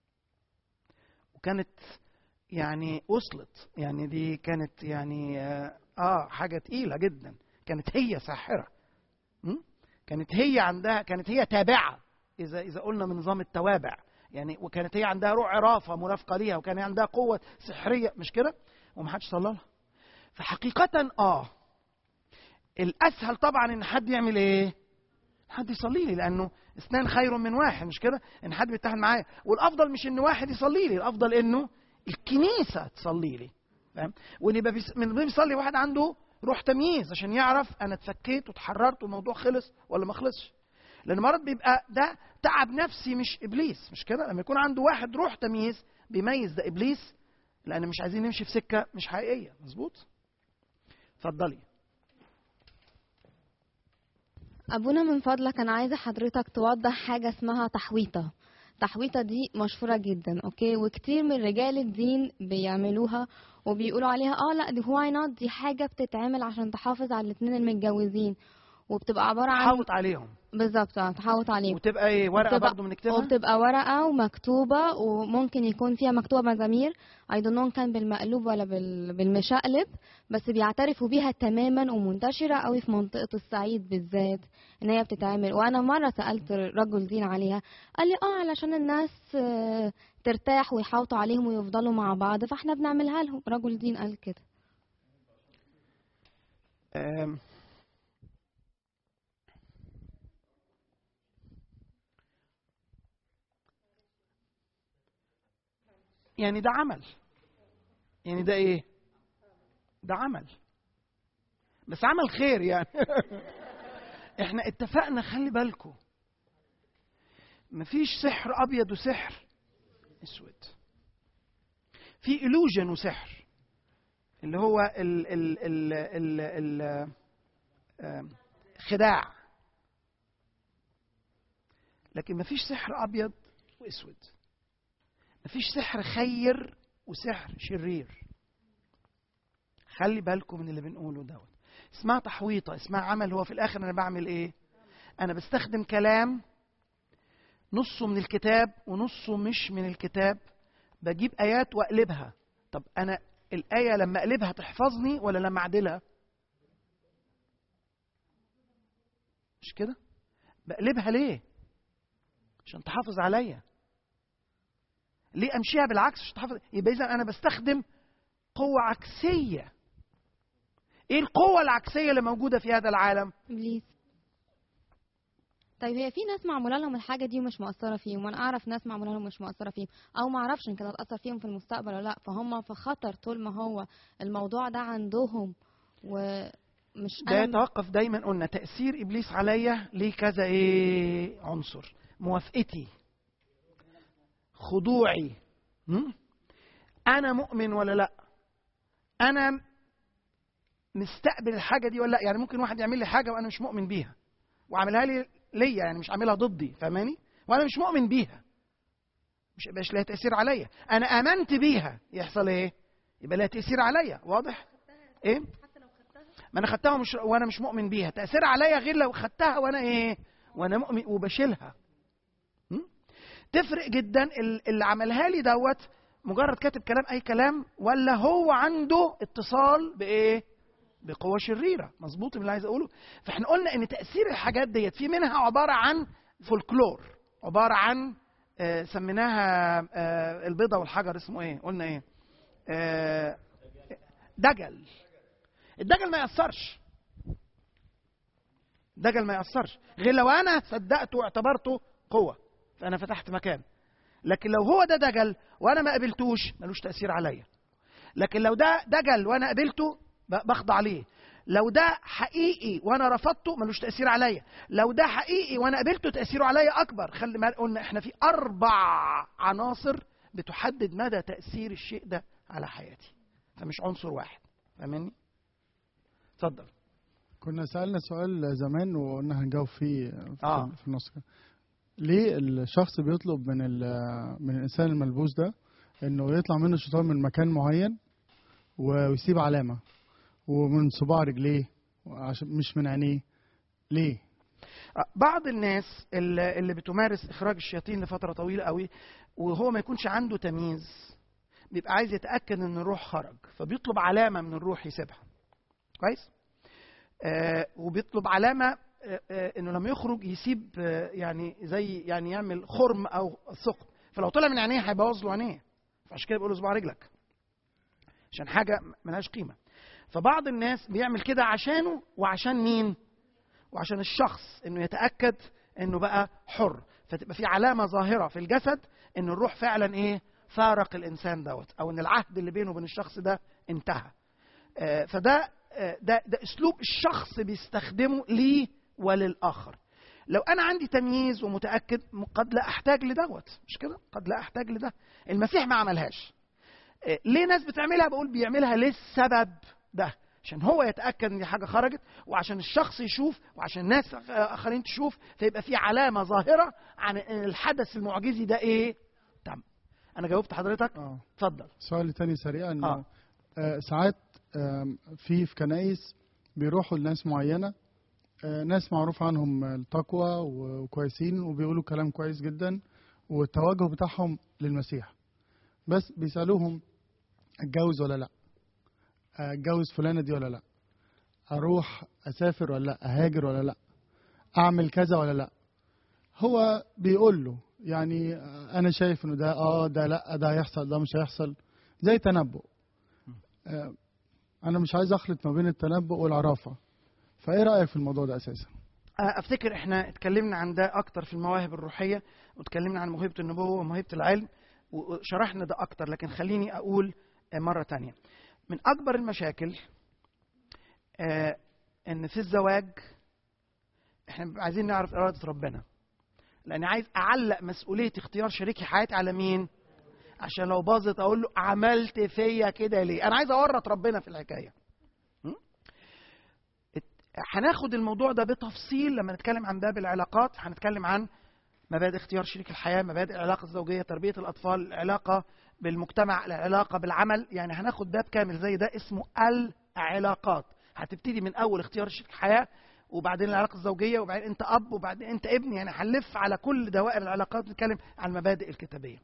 [SPEAKER 1] وكانت يعني وصلت يعني دي كانت يعني اه آه، حاجه تقيله جدا كانت هي ساحره م? كانت هي عندها كانت هي تابعه اذا اذا قلنا من نظام التوابع يعني وكانت هي عندها روح عرافه مرافقه ليها وكان عندها قوه سحريه مش كده ومحدش صلى لها فحقيقه اه الاسهل طبعا ان حد يعمل ايه حد يصلي لي لانه اثنان خير من واحد مش كده ان حد بيتحد معايا والافضل مش ان واحد يصلي لي الافضل انه الكنيسه تصلي لي فاهم وان يبقى بيس- من غير يصلي واحد عنده روح تمييز عشان يعرف انا اتفكيت واتحررت والموضوع خلص ولا ما خلصش لان مرات بيبقى ده تعب نفسي مش ابليس مش كده لما يكون عنده واحد روح تمييز بيميز ده ابليس لان مش عايزين نمشي في سكه مش حقيقيه مظبوط اتفضلي
[SPEAKER 7] أبونا من فضلك أنا عايزة حضرتك توضح حاجة اسمها تحويطة تحويطة دي مشهورة جدا أوكي وكتير من رجال الدين بيعملوها وبيقولوا عليها اه لا دي هو نوت دي حاجة بتتعمل عشان تحافظ على الاتنين المتجوزين وبتبقى عبارة عن
[SPEAKER 1] حاوط عليهم
[SPEAKER 7] بالظبط اه تحوط عليهم
[SPEAKER 1] وتبقى ايه ورقه
[SPEAKER 7] وبتبقى-
[SPEAKER 1] برضه بنكتبها
[SPEAKER 7] وبتبقى ورقة ومكتوبة وممكن يكون فيها مكتوبة مزامير I don't know كان بالمقلوب ولا بال- بالمشقلب بس بيعترفوا بيها تماما ومنتشرة قوي في منطقة الصعيد بالذات ان هي بتتعمل وانا مرة سألت رجل دين عليها قال لي اه علشان الناس آه، ترتاح ويحاوطوا عليهم ويفضلوا مع بعض فاحنا بنعملها لهم رجل دين قال كده
[SPEAKER 1] آم. يعني ده عمل يعني ده ايه ده عمل بس عمل خير يعني احنا اتفقنا خلي بالكم مفيش سحر ابيض وسحر اسود في illusion وسحر اللي هو ال ال ال ال ال آم، خداع لكن مفيش سحر ابيض واسود مفيش سحر خير وسحر شرير خلي بالكم من اللي بنقوله دوت اسمها تحويطه اسمها عمل هو في الاخر انا بعمل ايه انا بستخدم كلام نصه من الكتاب ونصه مش من الكتاب بجيب ايات واقلبها طب انا الايه لما اقلبها تحفظني ولا لما اعدلها مش كده بقلبها ليه عشان تحافظ عليا ليه امشيها بالعكس عشان تحافظ يبقى اذا انا بستخدم قوه عكسيه ايه القوه العكسيه اللي موجوده في هذا العالم
[SPEAKER 7] ابليس طيب هي في ناس معموله لهم الحاجه دي ومش مؤثره فيهم وانا اعرف ناس معموله لهم مش مؤثره فيهم او ما اعرفش ان كانت هتاثر فيهم في المستقبل ولا لا فهم في خطر طول ما هو الموضوع ده عندهم ومش
[SPEAKER 1] ده
[SPEAKER 7] انا
[SPEAKER 1] يتوقف دايما قلنا تاثير ابليس عليا ليه كذا ايه عنصر موافقتي خضوعي م? انا مؤمن ولا لا انا مستقبل الحاجه دي ولا لا يعني ممكن واحد يعمل لي حاجه وانا مش مؤمن بيها وعاملها لي ليا يعني مش عاملها ضدي فاهماني وانا مش مؤمن بيها مش يبقاش لها تاثير عليا انا امنت بيها يحصل ايه يبقى لها تاثير عليا واضح ايه ما انا خدتها ومش وانا مش مؤمن بيها تاثير عليا غير لو خدتها وانا ايه وانا مؤمن وبشيلها م? تفرق جدا ال- اللي عملها لي دوت مجرد كاتب كلام اي كلام ولا هو عنده اتصال بايه بقوه شريره مظبوط من اللي عايز اقوله فاحنا قلنا ان تاثير الحاجات ديت في منها عباره عن فولكلور عباره عن آه سميناها آه البيضه والحجر اسمه ايه قلنا ايه آه دجل الدجل ما ياثرش دجل ما ياثرش غير لو انا صدقته واعتبرته قوه فانا فتحت مكان لكن لو هو ده دجل وانا ما قبلتوش ملوش تاثير عليا لكن لو ده دجل وانا قبلته ب- بخضع ليه لو ده حقيقي وانا رفضته ملوش تاثير عليا لو ده حقيقي وانا قبلته تاثيره عليا اكبر خلي ما قلنا احنا في اربع عناصر بتحدد مدى تاثير الشيء ده على حياتي فمش عنصر واحد فاهمني اتفضل
[SPEAKER 8] كنا سألنا سؤال زمان وقلنا هنجاوب فيه في,
[SPEAKER 1] آه.
[SPEAKER 8] في النص كده. ليه الشخص بيطلب من ال- من الإنسان الملبوس ده إنه يطلع منه الشيطان من مكان معين ويسيب علامة ومن صباع رجليه عشان مش من عينيه ليه؟
[SPEAKER 1] بعض الناس اللي اللي بتمارس اخراج الشياطين لفتره طويله قوي وهو ما يكونش عنده تمييز بيبقى عايز يتاكد ان الروح خرج فبيطلب علامه من الروح يسيبها كويس آه وبيطلب علامه آه آه انه لما يخرج يسيب آه يعني زي يعني يعمل خرم او ثقب فلو طلع من عينيه هيبوظ له عينيه فعشان كده بيقول له صباع رجلك عشان حاجه ملهاش قيمه فبعض الناس بيعمل كده عشانه وعشان مين وعشان الشخص انه يتاكد انه بقى حر فتبقى في علامه ظاهره في الجسد ان الروح فعلا ايه فارق الانسان دوت او ان العهد اللي بينه وبين الشخص ده انتهى آه، فده آه، ده ده اسلوب الشخص بيستخدمه ليه وللاخر لو انا عندي تمييز ومتاكد م- قد لا احتاج لدوت مش كده قد لا احتاج لده المسيح ما عملهاش آه، ليه ناس بتعملها بقول بيعملها للسبب ده عشان هو يتاكد ان دي حاجه خرجت وعشان الشخص يشوف وعشان ناس اخرين تشوف فيبقى في علامه ظاهره عن ان الحدث المعجزي ده ايه تم انا جاوبت حضرتك
[SPEAKER 8] اه
[SPEAKER 1] اتفضل
[SPEAKER 8] سؤال تاني سريع انه
[SPEAKER 1] آه.
[SPEAKER 8] آه. ساعات آم، في في كنايس بيروحوا لناس معينه آه، ناس معروف عنهم التقوى وكويسين وبيقولوا كلام كويس جدا والتوجه بتاعهم للمسيح بس بيسالوهم اتجوز ولا لا آه، اتجوز فلانه دي ولا لا اروح اسافر ولا لا اهاجر ولا لا اعمل كذا ولا لا هو بيقول له يعني آه، انا شايف انه ده اه ده لا ده هيحصل ده مش هيحصل زي تنبؤ آه، انا مش عايز اخلط ما بين التنبؤ والعرافه فايه رايك في الموضوع ده اساسا
[SPEAKER 1] آه، افتكر احنا اتكلمنا عن ده اكتر في المواهب الروحيه واتكلمنا عن موهبه النبوه وموهبه العلم وشرحنا ده اكتر لكن خليني اقول آه، مره تانية من اكبر المشاكل آه، ان في الزواج احنا بنبقى عايزين نعرف اراده ربنا لان عايز اعلق مسؤوليه اختيار شريك حياتي على مين عشان لو باظت اقول له عملت فيا كده ليه انا عايز اورط ربنا في الحكايه م? ات- هناخد الموضوع ده بتفصيل لما نتكلم عن باب العلاقات هنتكلم عن مبادئ اختيار شريك الحياه مبادئ العلاقه الزوجيه تربيه الاطفال العلاقه بالمجتمع العلاقه بالعمل يعني هناخد باب كامل زي ده اسمه العلاقات هتبتدي من اول اختيار شريك الحياه وبعدين العلاقه الزوجيه وبعدين انت اب وبعدين انت ابن يعني هنلف على كل دوائر العلاقات نتكلم عن المبادئ الكتابيه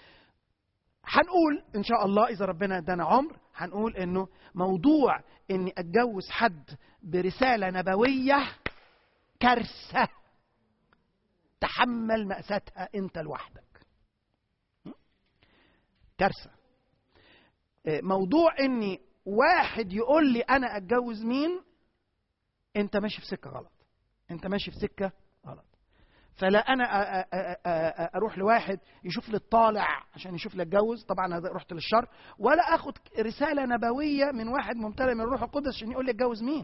[SPEAKER 1] هنقول ان شاء الله اذا ربنا ادانا عمر هنقول انه موضوع اني اتجوز حد برساله نبويه كارثه تحمل ماساتها انت لوحدك م? كارثه آه، موضوع اني واحد يقول لي انا اتجوز مين انت ماشي في سكه غلط انت ماشي في سكه غلط فلا انا أ- أ- أ- أ- اروح لواحد يشوف لي الطالع عشان يشوف لي اتجوز طبعا انا رحت للشر ولا اخد رساله نبويه من واحد ممتلئ من الروح القدس عشان يقول لي اتجوز مين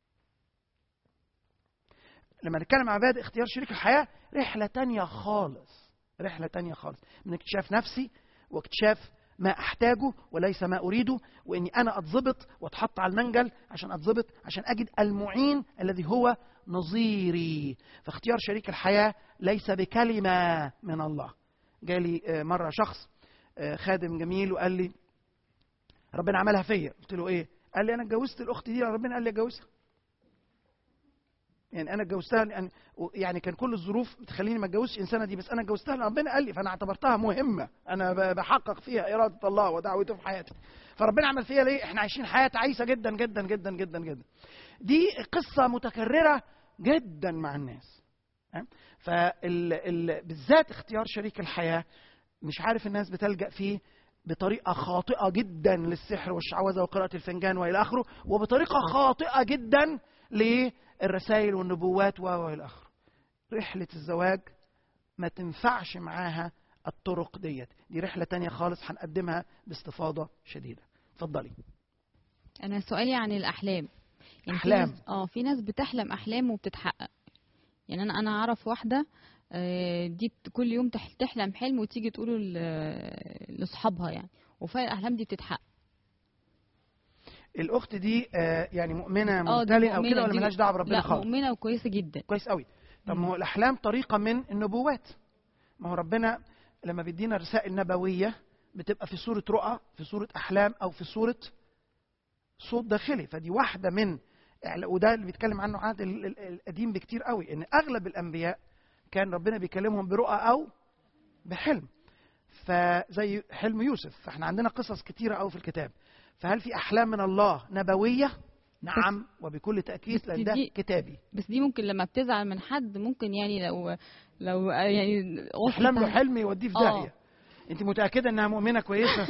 [SPEAKER 1] لما نتكلم عن مبادئ اختيار شريك الحياه رحله تانية خالص رحله تانية خالص من اكتشاف نفسي واكتشاف ما احتاجه وليس ما اريده واني انا اتظبط واتحط على المنجل عشان اتظبط عشان اجد المعين الذي هو نظيري فاختيار شريك الحياه ليس بكلمه من الله جالي آه، مره شخص آه، خادم جميل وقال لي ربنا عملها فيا قلت له ايه قال لي انا اتجوزت الاخت دي ربنا قال لي اتجوزها يعني انا اتجوزتها لان يعني كان كل الظروف بتخليني ما اتجوزش انسانه دي بس انا اتجوزتها لان ربنا قال لي فانا اعتبرتها مهمه انا ب- بحقق فيها اراده الله ودعوته في حياتي فربنا عمل فيها ليه احنا عايشين حياه تعيسه جدا جدا جدا جدا جدا دي قصه متكرره جدا مع الناس فال ال... بالذات اختيار شريك الحياه مش عارف الناس بتلجا فيه بطريقه خاطئه جدا للسحر والشعوذه وقراءه الفنجان والى اخره وبطريقه خاطئه جدا للرسائل والنبوات و والى اخره رحله الزواج ما تنفعش معاها الطرق ديت دي رحله تانية خالص هنقدمها باستفاضه شديده اتفضلي
[SPEAKER 9] انا سؤالي عن الاحلام يعني
[SPEAKER 1] أحلام.
[SPEAKER 9] في ناس اه في ناس بتحلم احلام وبتتحقق يعني انا انا اعرف واحده آه، دي بت- كل يوم تح- تحلم حلم وتيجي تقوله ل- لاصحابها يعني وفعلا الاحلام دي بتتحقق
[SPEAKER 1] الاخت دي آه، يعني مؤمنه
[SPEAKER 9] اه دي
[SPEAKER 1] ممتلئه او
[SPEAKER 9] مؤمنة،
[SPEAKER 1] كده ولا
[SPEAKER 9] دي-
[SPEAKER 1] ملهاش دعوه بربنا
[SPEAKER 9] لا
[SPEAKER 1] خالص
[SPEAKER 9] مؤمنه وكويسه جدا
[SPEAKER 1] كويس قوي طب ما هو الاحلام طريقه من النبوات ما هو ربنا لما بيدينا رسائل نبويه بتبقى في صوره رؤى في صوره احلام او في صوره صوت داخلي فدي واحده من وده اللي بيتكلم عنه عهد ال- ال- القديم بكتير قوي ان اغلب الانبياء كان ربنا بيكلمهم برؤى او بحلم فزي حلم يوسف فاحنا عندنا قصص كتيره قوي في الكتاب فهل في احلام من الله نبويه نعم وبكل تاكيد
[SPEAKER 9] بس
[SPEAKER 1] لان ده
[SPEAKER 9] دي-
[SPEAKER 1] كتابي
[SPEAKER 9] بس دي ممكن لما بتزعل من حد ممكن يعني لو لو يعني غصب
[SPEAKER 1] احلام له
[SPEAKER 9] عن-
[SPEAKER 1] حلم يوديه في
[SPEAKER 9] آه.
[SPEAKER 1] داهيه انت متاكده انها مؤمنه كويسه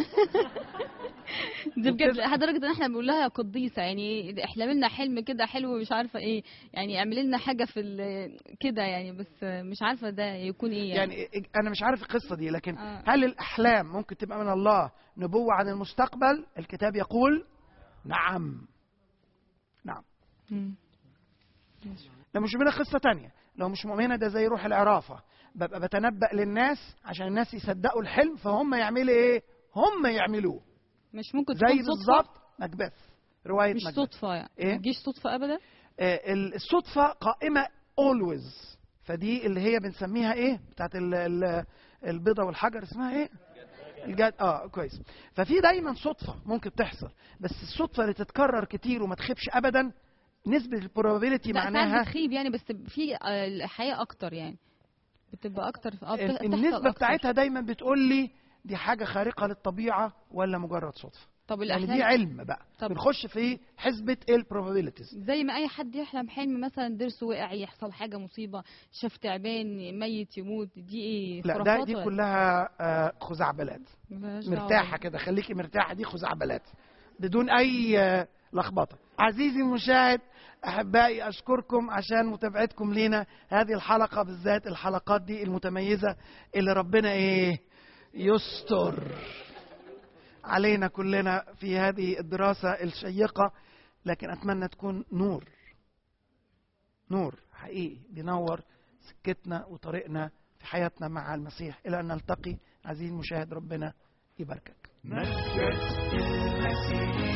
[SPEAKER 9] دي بجد لدرجه ان احنا بنقول لها يا قديسه يعني احلم لنا حلم كده حلو مش عارفه ايه يعني اعملي لنا حاجه في ال- كده يعني بس مش عارفه ده يكون ايه يعني,
[SPEAKER 1] يعني انا مش عارف القصه دي لكن
[SPEAKER 9] آه.
[SPEAKER 1] هل الاحلام ممكن تبقى من الله نبوه عن المستقبل الكتاب يقول نعم نعم
[SPEAKER 9] مم.
[SPEAKER 1] لو مش مؤمنه قصه تانية لو مش مؤمنه ده زي روح العرافه ببقى بتنبأ للناس عشان الناس يصدقوا الحلم فهم يعملوا ايه هم يعملوه
[SPEAKER 9] مش ممكن
[SPEAKER 1] زي
[SPEAKER 9] تكون صدفه
[SPEAKER 1] بالظبط مكبث روايه
[SPEAKER 9] مش
[SPEAKER 1] مكبث
[SPEAKER 9] صدفه يعني
[SPEAKER 1] إيه؟
[SPEAKER 9] ما تجيش صدفه ابدا
[SPEAKER 1] آه، ال- الصدفة قائمة always فدي اللي هي بنسميها ايه بتاعت ال- ال- البيضة والحجر اسمها ايه الجد اه كويس ففي دايما صدفة ممكن تحصل بس الصدفة اللي تتكرر كتير وما تخيبش ابدا نسبة البروبابيلتي
[SPEAKER 9] لا ساعات
[SPEAKER 1] معناها
[SPEAKER 9] بتخيب يعني بس في آه، الحياه اكتر يعني بتبقى اكتر اه بت-
[SPEAKER 1] ال-
[SPEAKER 9] بتحصل
[SPEAKER 1] النسبة
[SPEAKER 9] أكتر.
[SPEAKER 1] بتاعتها دايما بتقول لي دي حاجة خارقة للطبيعة ولا مجرد صدفة
[SPEAKER 9] طب
[SPEAKER 1] يعني
[SPEAKER 9] الاحلام
[SPEAKER 1] دي علم بقى
[SPEAKER 9] طب-
[SPEAKER 1] بنخش في حسبة البروبابيلتيز
[SPEAKER 9] زي ما اي حد يحلم حلم مثلا ضرسه وقع يحصل حاجه مصيبه شاف تعبان ميت يموت دي ايه
[SPEAKER 1] لا ده
[SPEAKER 9] خرافات
[SPEAKER 1] دي
[SPEAKER 9] ولا-
[SPEAKER 1] كلها آه، خزعبلات
[SPEAKER 9] ملهاش دعوة
[SPEAKER 1] مرتاحه كده خليكي مرتاحه دي خزعبلات بدون اي آه، لخبطه عزيزي المشاهد احبائي اشكركم عشان متابعتكم لينا هذه الحلقه بالذات الحلقات دي المتميزه اللي ربنا ايه يستر علينا كلنا في هذه الدراسه الشيقه لكن اتمنى تكون نور نور حقيقي بينور سكتنا وطريقنا في حياتنا مع المسيح الى ان نلتقي عزيزي المشاهد ربنا يباركك
[SPEAKER 10] مجد المسيح